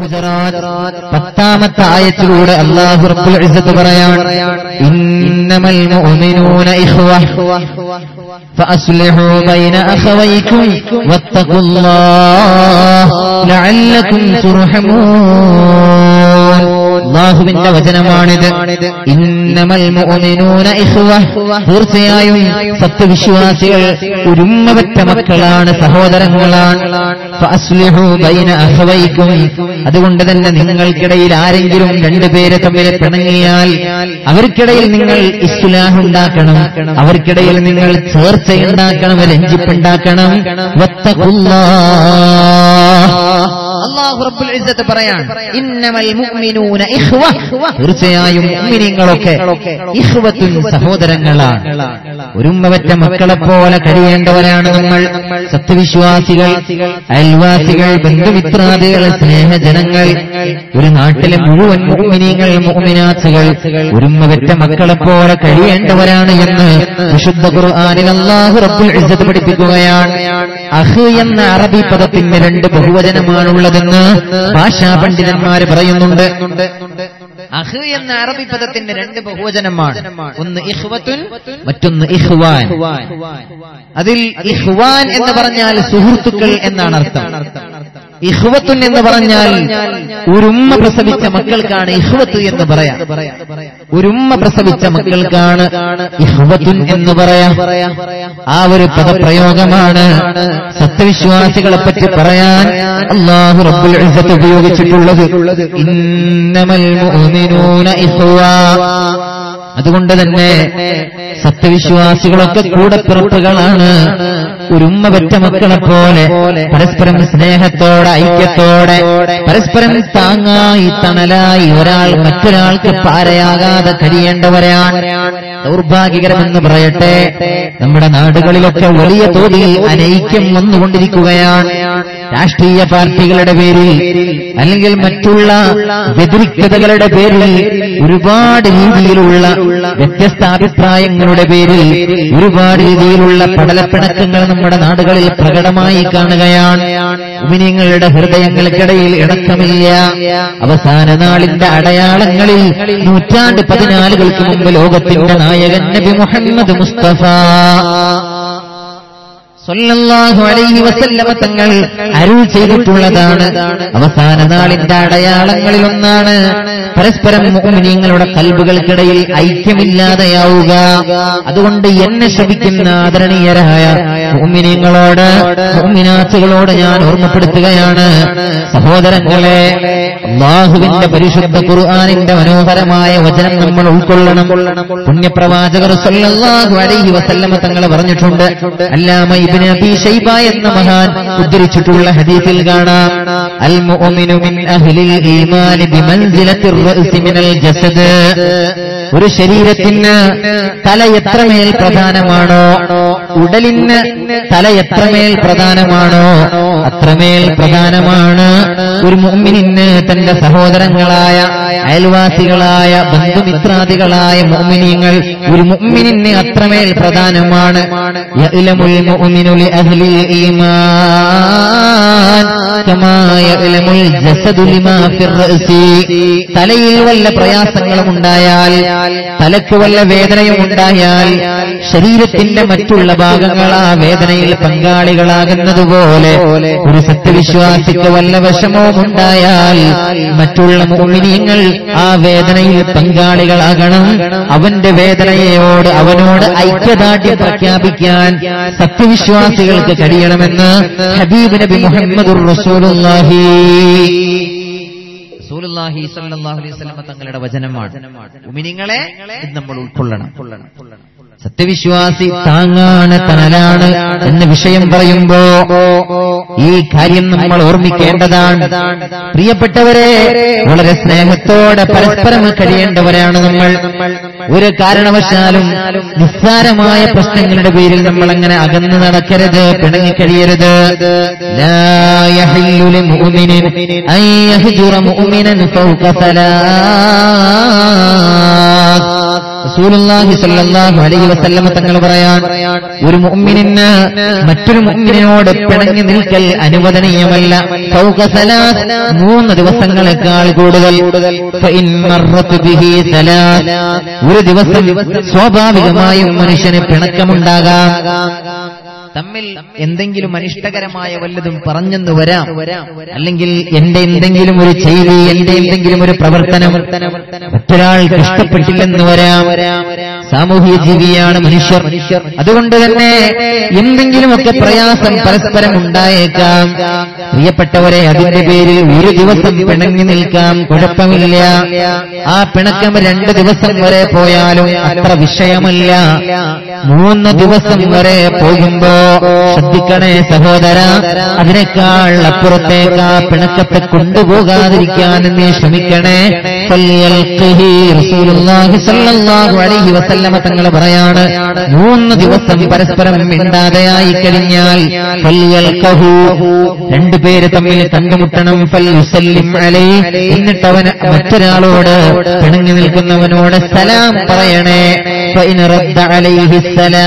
ഹുജറാത്ത് പത്താമത്തെ ആയത്തിലൂടെ അല്ലാഹു റബ്ബുൽ ഇസ്സത്ത് പറയാണ് ഇന്നമൽ മുഅ്മിനൂന ഇഖ്വ فأصلحوا بين أخويكم واتقوا الله لعلكم ترحمون അള്ളാഹുവിന്റെ വചനമാണിത് ഇന്നമൽ മുഅ്മിനൂന ഇഖ്വ തീർച്ചയായും സത്യവിശ്വാസികൾ ഒരുമ്മവറ്റ മക്കളാണ് സഹോദരങ്ങളാണ് ഫഅസ്ലിഹു ബൈന അഖവൈക്കും അതുകൊണ്ട് തന്നെ നിങ്ങൾക്കിടയിൽ ആരെങ്കിലും രണ്ടുപേരെ തമ്മിൽ പിണങ്ങിയാൽ അവർക്കിടയിൽ നിങ്ങൾ ഇസ്ലാഹ് ഉണ്ടാക്കണം അവർക്കിടയിൽ നിങ്ങൾ ചേർച്ചയുണ്ടാക്കണം രഞ്ജിപ്പുണ്ടാക്കണം അള്ളാഹു റബ്ബുൽ ഇസ്സത്ത് പറയാണ് ഇന്നമൽ മുഅ്മിനൂന ഇഖ്വ തീർച്ചയായും മുഅ്മിനീങ്ങളൊക്കെ ഇഖ്വത്തുൻ സഹോദരങ്ങളാണ് ഒരുമ്മവറ്റ മക്കളെ പോലെ കഴിയേണ്ടവരാണ് നമ്മൾ സത്യവിശ്വാസികൾ അയൽവാസികൾ ബന്ധുമിത്രാദികൾ സ്നേഹജനങ്ങൾ ഒരു നാട്ടിലെ മുഴുവൻ മുഅ്മിനീങ്ങൾ മുഅ്മിനാത്തുകൾ ഒരുമ്മവറ്റ മക്കളെ പോലെ കഴിയേണ്ടവരാണ് എന്ന് വിശുദ്ധ ഖുർആനിൽ അല്ലാഹു റബ്ബുൽ ഇസ്സത്ത് പഠിപ്പിക്കുകയാണ് അഹ് എന്ന അറബി പദത്തിന് രണ്ട് ബഹുവചനമാണുള്ളതെന്ന് ഭാഷാ പണ്ഡിതന്മാര് പറയുന്നുണ്ട് അഹ് എന്ന അറബി പദത്തിന്റെ രണ്ട് ബഹുവചനമാണ് ഒന്ന് ഇഹ്വത്തുൻ മറ്റൊന്ന് ഇഹ്വാൻ അതിൽ ഇഹ്വാൻ എന്ന് പറഞ്ഞാൽ സുഹൃത്തുക്കൾ എന്നാണ് അർത്ഥം ഇഹ്വത്തുൻ എന്ന് പറഞ്ഞാൽ ഒരുമ്മ പ്രസവിച്ച മക്കൾക്കാണ് ഇഹ്വത്ത് എന്ന് പറയാം ഒരുമ്മ പ്രസവിച്ച മക്കൾക്കാണ് ഇഹ്വത്തുൻ എന്ന് പറയാം ആ ഒരു പദപ്രയോഗമാണ് സത്യവിശ്വാസികളെ പറ്റി പറയാൻ അള്ളാഹു റബ്ബുൽ ഇസ്സത്ത് ഉപയോഗിച്ചിട്ടുള്ളത് ഇന്നമൽ മുഅ്മിനൂന ഇഖ്വാ അതുകൊണ്ട് തന്നെ സത്യവിശ്വാസികളൊക്കെ കൂടപ്പിറപ്പുകളാണ് ഒരുമ്മ പറ്റ മക്കളെ പോലെ പരസ്പരം സ്നേഹത്തോടെ ഐക്യത്തോടെ പരസ്പരം താങ്ങായി തണലായി ഒരാൾ മറ്റൊരാൾക്ക് പാരയാകാതെ കഴിയേണ്ടവരാണ് ദൗർഭാഗ്യകരമെന്ന് പറയട്ടെ നമ്മുടെ നാടുകളിലൊക്കെ വലിയ തോതിൽ അനൈക്യം വന്നുകൊണ്ടിരിക്കുകയാണ് രാഷ്ട്രീയ പാർട്ടികളുടെ പേരിൽ അല്ലെങ്കിൽ മറ്റുള്ള വ്യതിരിക്തതകളുടെ പേരിൽ ഒരുപാട് രീതിയിലുള്ള വ്യത്യസ്ത അഭിപ്രായങ്ങളുടെ പേരിൽ ഒരുപാട് രീതിയിലുള്ള പടലപ്പിണക്കങ്ങൾ നമ്മുടെ നാടുകളിൽ പ്രകടമായി കാണുകയാണ് ഉമിനിങ്ങളുടെ ഹൃദയങ്ങൾക്കിടയിൽ ഇണക്കമില്ല അവസാന നാളിന്റെ അടയാളങ്ങളിൽ നൂറ്റാണ്ട് പതിനാലുകൾക്ക് മുമ്പ് ലോകത്തിന്റെ നായകൻ നബി മുഹമ്മദ് മുസ്തഫ സല്ലല്ലാഹു അലൈഹി വസല്ലമ തങ്ങൾ അരുൾ ചെയ്തിട്ടുള്ളതാണ് അവസാന നാളിന്റെ അടയാളങ്ങളിൽ ഒന്നാണ് പരസ്പരം മുഅ്മിനീങ്ങളുടെ കൽബുകൾക്കിടയിൽ ഐക്യമില്ലാതെയാവുക അതുകൊണ്ട് എന്നെ ശപിക്കുന്ന ആദരണീയരായ മുഅ്മിനീങ്ങളോട് മുഅ്മിനാത്തുകളോട് ഞാൻ ഓർമ്മപ്പെടുത്തുകയാണ് സഹോദരങ്ങളെ അള്ളാഹുവിന്റെ പരിശുദ്ധ ഖുർആാനിന്റെ മനോഹരമായ വചനം നമ്മൾ ഉൾക്കൊള്ളണം പുണ്യപ്രവാചകർ സല്ലല്ലാഹു അലൈഹി വസല്ലമ തങ്ങൾ പറഞ്ഞിട്ടുണ്ട് അല്ലാമ ഇബ്നു അബീ ശൈബ എന്ന മഹാൻ ഉദ്ധരിച്ചിട്ടുള്ള ഹദീസിൽ കാണാം അൽ മുഅ്മിനു മിൻ അഹ്ലിൽ ഈമാൻ ബിമൻസിലത്തിർ റഅ്സി മിനൽ ജസദ് ഒരു ശരീരത്തിന് തല എത്രമേൽ പ്രധാനമാണോ ഉടലിന് തല എത്രമേൽ പ്രധാനമാണോ അത്രമേൽ പ്രധാനമാണ് ഒരു മുഅ്മിനിന് തന്റെ സഹോദരങ്ങളായ അയൽവാസികളായ ബന്ധുമിത്രാദികളായ മുഅ്മിനീങ്ങൾ ഒരു മുഅ്മിനിന് അത്രമേൽ പ്രധാനമാണ് യഅ്ലമുൽ മുഅ്മിനു ലിഅഹ്ലിൽ ഈമാൻ കമാ യഅ്ലമുൽ ജസദു ലിമാ ഫിർ റഅ്സി തലയിൽ വല്ല പ്രയാസങ്ങളും ഉണ്ടായാൽ തലക്ക് വല്ല വേദനയും ഉണ്ടായാൽ ശരീരത്തിന്റെ മറ്റുള്ള ഭാഗങ്ങൾ ആ വേദനയിൽ പങ്കാളികളാകുന്നതുപോലെ ഒരു സത്യവിശ്വാസിക്ക് വല്ല വിഷമവും ഉണ്ടായാൽ മറ്റുള്ള മോമിനിയങ്ങൾ ആ വേദനയിൽ പങ്കാളികളാകണം അവന്റെ വേദനയോട് അവനോട് ഐക്യദാർഢ്യം പ്രഖ്യാപിക്കാൻ സത്യവിശ്വാസികൾക്ക് കഴിയണമെന്ന് ഹബീബ് നബി മുഹമ്മദ് റസൂലുള്ളാഹി റസൂലുള്ളാഹി സ്വല്ലല്ലാഹു അലൈഹി വസല്ലം തങ്ങളുടെ വചനമാണ് ഉമിനിങ്ങളെ ഇത് നമ്മൾ ഉൾക്കൊള്ളണം സത്യവിശ്വാസി താങ്ങാണ് തണലാണ് എന്ന വിഷയം പറയുമ്പോ ഈ കാര്യം നമ്മൾ ഓർമ്മിക്കേണ്ടതാണ് പ്രിയപ്പെട്ടവരെ വളരെ സ്നേഹത്തോടെ പരസ്പരം കഴിയേണ്ടവരാണ് നമ്മൾ ഒരു കാരണവശാലും നിസ്സാരമായ പ്രശ്നങ്ങളുടെ പേരിൽ നമ്മൾ അങ്ങനെ അകന്നു നടക്കരുത് പിണങ്ങിക്കഴിയരുത് ലാ യഹില്ലു ലിമുഅ്മിനിൻ അൻ യഹ്ജുറ മുഅ്മിനൻ ഫൗക സലാസ് റസൂലുള്ളാഹി സ്വല്ലല്ലാഹു അലൈഹി വസല്ലമ തങ്ങൾ പറയാൻ ഒരു മുഅ്മിനിന് മറ്റൊരു മുഅ്മിനിനോട് പിണങ്ങി നിൽക്കൽ അനുവദനീയമല്ല ഫൗക സലാസ് മൂന്ന് ദിവസങ്ങളെക്കാൾ കൂടുതൽ ഫഇൻ മർറത്ത് ബിഹി സലാസ് ഒരു ദിവസം സ്വാഭാവികമായും മനുഷ്യന് പിണക്കമുണ്ടാകാം തമ്മിൽ എന്തെങ്കിലും അനിഷ്ടകരമായ വല്ലതും പറഞ്ഞെന്ന് വരാം അല്ലെങ്കിൽ എന്റെ എന്തെങ്കിലും ഒരു ചെയ്തി എന്റെ എന്തെങ്കിലും ഒരു പ്രവർത്തനം മറ്റൊരാൾക്ക് ഇഷ്ടപ്പെട്ടില്ലെന്ന് വരാം സാമൂഹ്യ ജീവിയാണ് മനുഷ്യർ അതുകൊണ്ട് തന്നെ എന്തെങ്കിലുമൊക്കെ പ്രയാസം പരസ്പരം ഉണ്ടായേക്കാം പ്രിയപ്പെട്ടവരെ അതിന്റെ പേരിൽ ഒരു ദിവസം പിണങ്ങി നിൽക്കാം കുഴപ്പമില്ല ആ പിണക്കം രണ്ട് ദിവസം വരെ പോയാലും അത്ര വിഷയമല്ല മൂന്ന് ദിവസം വരെ പോകുമ്പോ ശ്രദ്ധിക്കണേ സഹോദര അതിനേക്കാൾ അപ്പുറത്തേക്ക് ആ പിണക്കത്തെ കൊണ്ടുപോകാതിരിക്കാൻ നീ ശ്രമിക്കണേ ഫല്യൽഖിഹി റസൂലുള്ളാഹി സ്വല്ലല്ലാഹു അലൈഹി വസല്ലമ തങ്ങൾ പറയാണ് മൂന്ന് ദിവസം പരസ്പരം മിണ്ടാതെയായി കഴിഞ്ഞാൽ ഫല്യൽഖഹു രണ്ടുപേര് തമ്മിൽ കണ്ടുമുട്ടണം ഫൽ യുസല്ലിം അലൈഹി എന്നിട്ട് അവൻ മറ്റൊരാളോട് പിണങ്ങി നിൽക്കുന്നവനോട് സലാം പറയണേ ഫഇൻ റദ്ദ അലൈഹി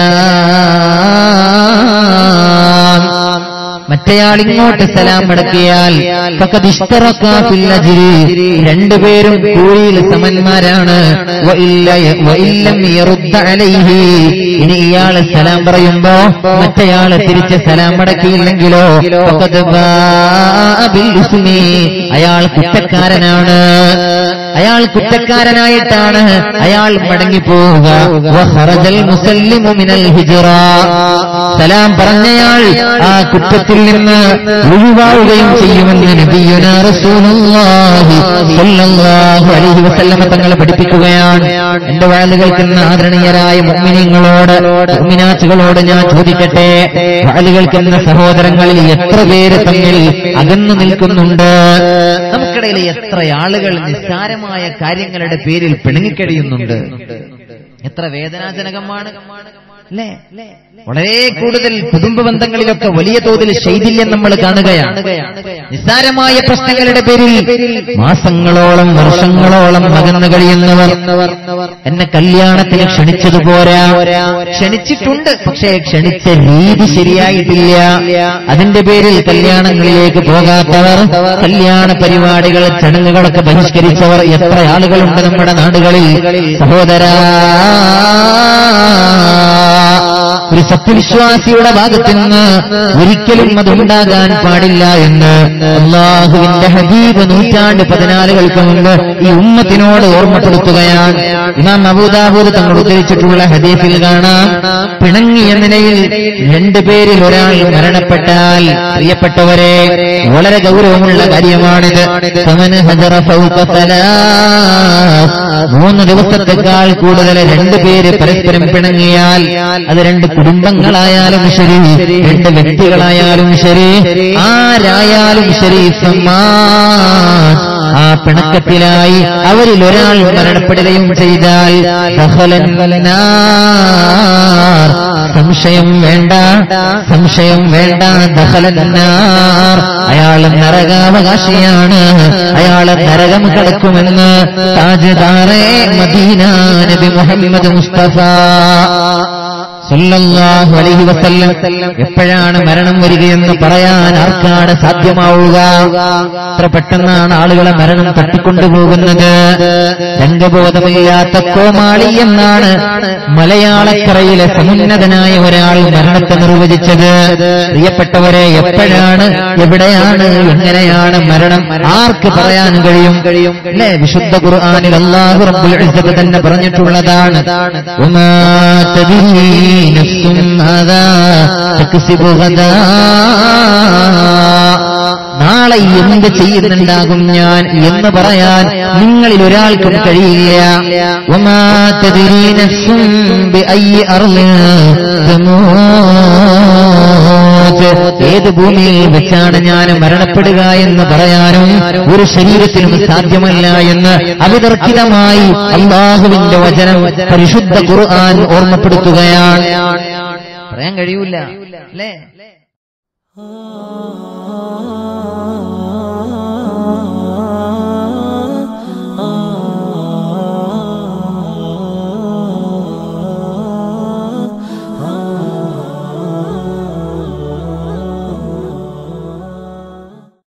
സലാം മറ്റേയാൾ ഇങ്ങോട്ട് സലാം മടക്കിയാൽ ഫഖദ് ഇഷ്തറക്കാ ഫിൽ അജ്രി. രണ്ടുപേരും കൂലിയിൽ സമന്മാരാണ് വഇല്ല- വഇല്ലം യറുദ്ദ അലൈഹി. ഇനി ഇയാൾ സലാം പറയുമ്പോ മറ്റേയാൾ തിരിച്ച് സലാം മടക്കിയില്ലെങ്കിലോ ഫഖദ് ബാഅ ബിൽ ഇസ്മി. അയാൾ കുറ്റക്കാരനാണ് അയാൾ കുറ്റക്കാരനായിട്ടാണ് അയാൾ മടങ്ങിപ്പോവുക വഖറജൽ മുസല്ലിമു മിനൽ ഹിജ്റ. സലാം പറഞ്ഞയാൾ ആ കുറ്റത്തിൽ നിന്ന് ഒഴിവാവുകയും ചെയ്യുമെന്ന് നബിയുന റസൂലുള്ളാഹി സ്വല്ലല്ലാഹു അലൈഹി വസല്ലമ തങ്ങൾ പഠിപ്പിക്കുകയാണ് എന്റെ വാഴ് കേൾക്കുന്ന ആദരണീയരായ മുഅ്മിനീങ്ങളോട് മുഅ്മിനാത്തുകളോട് ഞാൻ ചോദിക്കട്ടെ വാഴ് കേൾക്കുന്ന സഹോദരങ്ങളിൽ എത്ര പേര് തമ്മിൽ അകന്നു നിൽക്കുന്നുണ്ട് നമുക്കിടയിൽ എത്ര ആളുകൾ നിസ്സാരമായ കാര്യങ്ങളുടെ പേരിൽ പിണങ്ങിക്കഴിയുന്നുണ്ട് എത്ര വേദനാജനകമാണ് അല്ലേ വളരെ കൂടുതൽ കുടുംബ ബന്ധങ്ങളിലൊക്കെ വലിയ തോതിൽ ശൈഥില്യം നമ്മൾ കാണുകയാണ് നിസ്സാരമായ പ്രശ്നങ്ങളുടെ പേരിൽ മാസങ്ങളോളം വർഷങ്ങളോളം അകന്നു കഴിയുന്നവർ എന്നെ കല്യാണത്തിന് ക്ഷണിച്ചത് പോരാ ക്ഷണിച്ചിട്ടുണ്ട് പക്ഷേ ക്ഷണിച്ച രീതി ശരിയായിട്ടില്ല അതിന്റെ പേരിൽ കല്യാണങ്ങളിലേക്ക് പോകാത്തവർ കല്യാണ പരിപാടികൾ ചടങ്ങുകളൊക്കെ ബഹിഷ്കരിച്ചവർ എത്ര ആളുകളുണ്ട് നമ്മുടെ നാടുകളിൽ സഹോദരാ ഒരു സത്യവിശ്വാസിയുടെ ഭാഗത്ത് നിന്ന് ഒരിക്കലും അതുണ്ടാകാൻ പാടില്ല എന്ന് അള്ളാഹുവിന്റെ ഹബീബ് നൂറ്റാണ്ട് പതിനാലുകൾക്ക് മുമ്പ് ഈ ഉമ്മത്തിനോട് ഓർമ്മപ്പെടുത്തുകയാണ് ഇമാം അബൂദാബൂദ് തങ്ങൾ ഉദ്ധരിച്ചിട്ടുള്ള ഹദീഫിൽ കാണാം പിണങ്ങിയ നിലയിൽ രണ്ടുപേരിൽ ഒരാൾ മരണപ്പെട്ടാൽ പ്രിയപ്പെട്ടവരെ വളരെ ഗൗരവമുള്ള കാര്യമാണിത് സമന് ഹജറ ഫൗക സലാസ്. മൂന്ന് ദിവസത്തെക്കാൾ കൂടുതൽ രണ്ടുപേര് പരസ്പരം പിണങ്ങിയാൽ അത് രണ്ട് കുടുംബങ്ങളായാലും ശരി രണ്ട് വ്യക്തികളായാലും ശരി ആരായാലും ശരി സമ്മാൻ ആ പിണക്കത്തിലായി അവരിൽ ഒരാൾ മരണപ്പെടുകയും ചെയ്താൽ ദഖലൻ നാർ. സംശയം വേണ്ട സംശയം വേണ്ട ദഹലന്നാർ അയാൾ നരകാവകാശിയാണ് അയാൾ നരകം കിടക്കുമെന്ന് താജ്ദാറെ മദീന നബി മുഹമ്മദ് മുസ്തഫ സല്ലല്ലാഹു അലൈഹി വസല്ലം എപ്പോഴാണ് മരണം വരികയെന്ന് പറയാൻ ആർക്കാണ് സാധ്യമാവുക എത്ര പെട്ടെന്നാണ് ആളുകളെ മരണം തട്ടിക്കൊണ്ടുപോകുന്നത് രംഗബോധമില്ലാത്ത കോമാളി എന്നാണ് മലയാളക്കരയിലെ സമുന്നതനായ ഒരാൾ മരണത്തെ നിർവചിച്ചത് പ്രിയപ്പെട്ടവരെ എപ്പോഴാണ് എവിടെയാണ് എങ്ങനെയാണ് മരണം ആർക്ക് പറയാൻ കഴിയും അല്ലേ വിശുദ്ധ ഖുർആനിൽ അല്ലാഹു റബ്ബുൽ ഇസ്സത്ത് തന്നെ പറഞ്ഞിട്ടുള്ളതാണ് ഉമാ തദ്രീ നഫ്സും മാദാ തക്സിബു ഗദാ നാളെ എന്ത് ചെയ്യുന്നുണ്ടാകും ഞാൻ എന്ന് പറയാൻ നിങ്ങളിൽ ഒരാൾക്കും കഴിയില്ല ഉമാ തദ്രീ നഫ്സും ബിഅയ്യി അർളിൻ തമൂത്ത് ഏത് ഭൂമിയിൽ വെച്ചാണ് ഞാൻ മരണപ്പെടുക എന്ന് പറയാനും ഒരു ശരീരത്തിനും സാധ്യമല്ല എന്ന് അവിതർക്കിതമായി അള്ളാഹുവിന്റെ വചനം പരിശുദ്ധ ഖുർആൻ ഓർമ്മപ്പെടുത്തുകയാണ് പറയാൻ കഴിയൂല അല്ലേ